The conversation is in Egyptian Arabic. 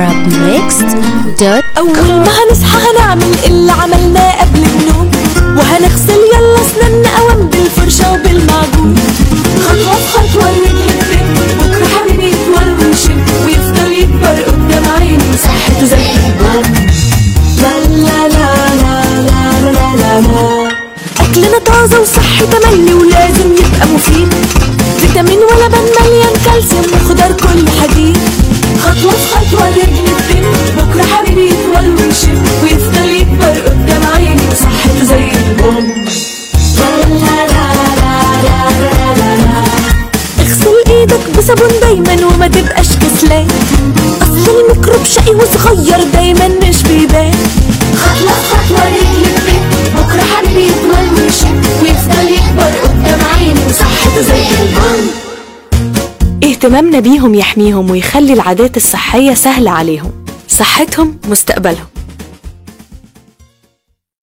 arabmixed.com أول ما هنصحى هنعمل اللي عملناه قبل النوم وهنغسل يلا اسناننا قوام بالفرشة وبالمعجون خطوة بخطوة نتهرب بكرة حبيبي يطول ويشب ويفضل يكبر قدام عيني وصحته زي البوم لا لا لا لا لا لا لا لا أكلنا طازة وصحي تملي ولازم يبقى مفيد فيتامين ولبن مليان كالسيوم وخضار كل حديد خطوة في خطوة نرجع الدين بكرة حبيبي يطول ويشب ويفضل يكبر قدام عيني وصحته زي البوم لا لا لا لا لا لا لا اغسل ايدك بصابون دايما وما تبقاش كسلان اصل الميكروب شقي وصغير دايما مش بيبان خطوة خطوة رجل بيت بكرة حبيبي يطول ويشب ويفضل يكبر قدام عيني وصحته زي البوم اهتمامنا بيهم يحميهم ويخلي العادات الصحية سهلة عليهم صحتهم مستقبلهم